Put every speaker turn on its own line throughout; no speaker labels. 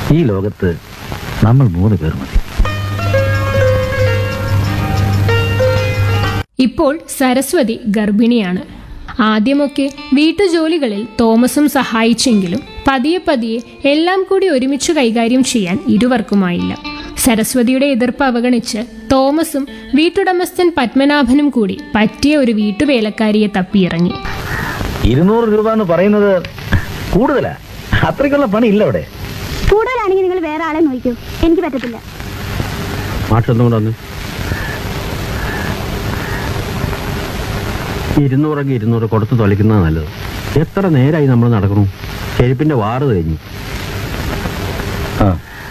ഈ ലോകത്ത് നമ്മൾ മൂന്ന് പേർ മതി
ഇപ്പോൾ സരസ്വതി ഗർഭിണിയാണ് ആദ്യമൊക്കെ വീട്ടുജോലികളിൽ തോമസും സഹായിച്ചെങ്കിലും പതിയെ പതിയെ എല്ലാം കൂടി ഒരുമിച്ച് കൈകാര്യം ചെയ്യാൻ ഇരുവർക്കുമായില്ല സരസ്വതിയുടെ എതിർപ്പ് അവഗണിച്ച് തോമസും വീട്ടുടമസ്ഥൻ പത്മനാഭനും കൂടി പറ്റിയ ഒരു വീട്ടുവേലക്കാരിയെ തപ്പിയിറങ്ങി
ഇരുന്നൂറ് രൂപ എന്ന് പറയുന്നത് കൂടുതലാ അത്രയ്ക്കുള്ള പണി ഇല്ല അവിടെ
കൂടുതലാണെങ്കിൽ നിങ്ങൾ വേറെ ആളെ നോക്കൂ എനിക്ക് പറ്റത്തില്ല
മാഷൊന്നും കൂടെ വന്ന് ഇരുന്നൂറെങ്കിൽ ഇരുന്നൂറ് കൊടുത്ത് തൊലയ്ക്കുന്നത് നല്ലത് എത്ര നേരമായി നമ്മൾ നടക്കണു ചെരുപ്പിന്റെ വാറ് കഴിഞ്ഞു
ആ.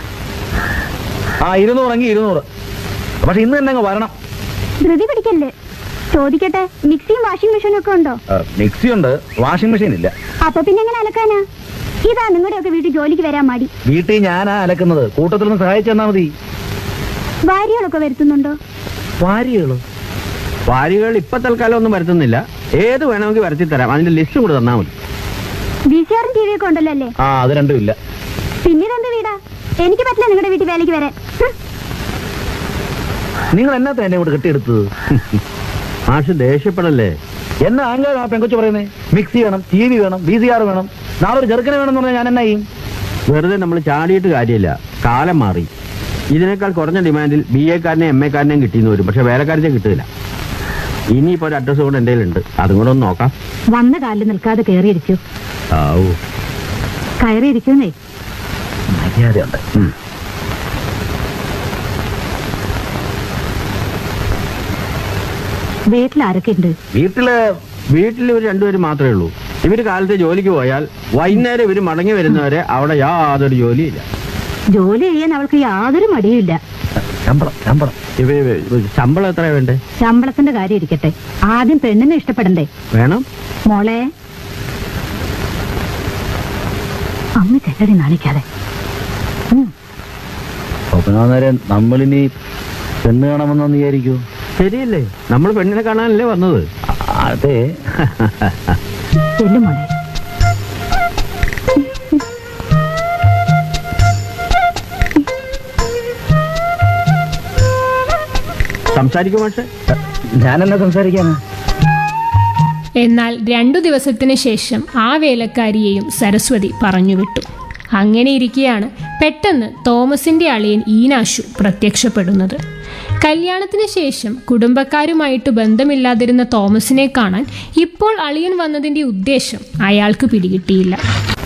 ആ ഇരുന്നൂറെങ്കിൽ ഇരുന്നൂറ് പക്ഷെ ഇന്ന് തന്നെ അങ്ങ് വരണം
ധൃതി പിടിക്കല്ലേ ചോദിക്കട്ടെ മിക്സിയും വാഷിംഗ് മെഷീനും ഒക്കെ ഉണ്ടോ
ആ, മിക്സി ഉണ്ട് വാഷിംഗ് മെഷീൻ ഇല്ല
അപ്പൊ പിന്നെ എങ്ങനെ അലക്കാനാ ഇതാ നിങ്ങളുടെയൊക്കെ വീട്ടിൽ ജോലിക്ക് വരാൻ മടി
വീട്ടിൽ ഞാനാ അലക്കുന്നത് കൂട്ടത്തിൽ നിന്ന് സഹായിച്ചു തന്നാ മതി
ഭാര്യകളൊക്കെ വരുത്തുന്നുണ്ടോ
വാരികളോ
വാരികൾ ഇപ്പൊ തൽക്കാലം ഒന്നും വരുത്തുന്നില്ല ഏത് വേണമെങ്കിൽ വരത്തി തരാം അതിന്റെ ലിസ്റ്റ് കൂടെ തന്നാൽ മതി
വി സി ആറും ടി വി ഒക്കെ ഉണ്ടല്ലോ അല്ലേ
ആ അത് രണ്ടും ഇല്ല
പിന്നെ ഇതെന്ത് വീടാ എനിക്ക് പറ്റില്ല നിങ്ങളുടെ വീട്ടിൽ വേലയ്ക്ക് വരാൻ ഹ്.
നിങ്ങൾ എന്നാത്ത എന്നെ കൂടെ കെട്ടിയെടുത്തത്
മാഷ് ദേഷ്യപ്പെടല്ലേ
എന്നാ ആങ്കോ ആ പെങ്കൊച്ചു പറയുന്നേ മിക്സി വേണം ടി വി വേണം വി സി ആർ വേണം നാളെ ഒരു ചെറുക്കനെ വേണമെന്ന് പറഞ്ഞാൽ ഞാൻ എന്നാ ചെയ്യും
വെറുതെ നമ്മൾ ചാടിയിട്ട് കാര്യമില്ല കാലം മാറി ഇതിനേക്കാൾ കുറഞ്ഞ ഡിമാൻഡിൽ ബി എക്കാരനെയും എം എക്കാരനെയും കിട്ടിയെന്ന് വരും പക്ഷെ വേലക്കാരനെ കിട്ടില്ല ഇനിയിപ്പോ ഒരു അഡ്രസ് കൂടെ എൻ്റെ ഉണ്ട് അതും കൂടെ ഒന്ന് നോക്കാം
വന്ന കാലിൽ നിൽക്കാതെ കയറിയിരിക്കൂ
ആവൂ
കയറിയിരിക്കുന്നേ
മര്യാദയുണ്ട്
വീട്ടിൽ ആരൊക്കെ ഉണ്ട്
വീട്ടില്
വീട്ടിൽ ഇവർ രണ്ടുപേരും മാത്രമേ ഉള്ളൂ ഇവര് കാലത്ത് ജോലിക്ക് പോയാൽ വൈകുന്നേരം ഇവര് മടങ്ങി വരുന്നവരെ അവിടെ യാതൊരു ജോലിയില്ല
ജോലി ചെയ്യാൻ അവൾക്ക് യാതൊരു മടിയുമില്ല
ശമ്പളം ശമ്പളം
ഇവര് ശമ്പളം എത്രയാ വേണ്ടേ
ശമ്പളത്തിന്റെ കാര്യം ഇരിക്കട്ടെ ആദ്യം പെണ്ണിനെ ഇഷ്ടപ്പെടണ്ടേ
വേണം
മോളെ അമ്മ ചെല്ലടി നാണിക്കാതെ
സ്വപ്നാന്നേരം നമ്മളിനി പെണ്ണ് കാണാമെന്ന് വിചാരിക്കൂ
ശരിയല്ലേ നമ്മൾ പെണ്ണിനെ കാണാനല്ലേ വന്നത്
അതെ
ചെല്ലു മോളെ
സംസാരിക്കും പക്ഷേ
ഞാനെന്നാ സംസാരിക്കാനാ
എന്നാൽ രണ്ടു ദിവസത്തിന് ശേഷം ആ വേലക്കാരിയെയും സരസ്വതി പറഞ്ഞുവിട്ടു അങ്ങനെ ഇരിക്കെയാണ് പെട്ടെന്ന് തോമസിന്റെ അളിയൻ ഈനാശു പ്രത്യക്ഷപ്പെടുന്നത് കല്യാണത്തിന് ശേഷം കുടുംബക്കാരുമായിട്ട് ബന്ധമില്ലാതിരുന്ന തോമസിനെ കാണാൻ ഇപ്പോൾ അളിയൻ വന്നതിന്റെ ഉദ്ദേശം അയാൾക്ക് പിടികിട്ടിയില്ല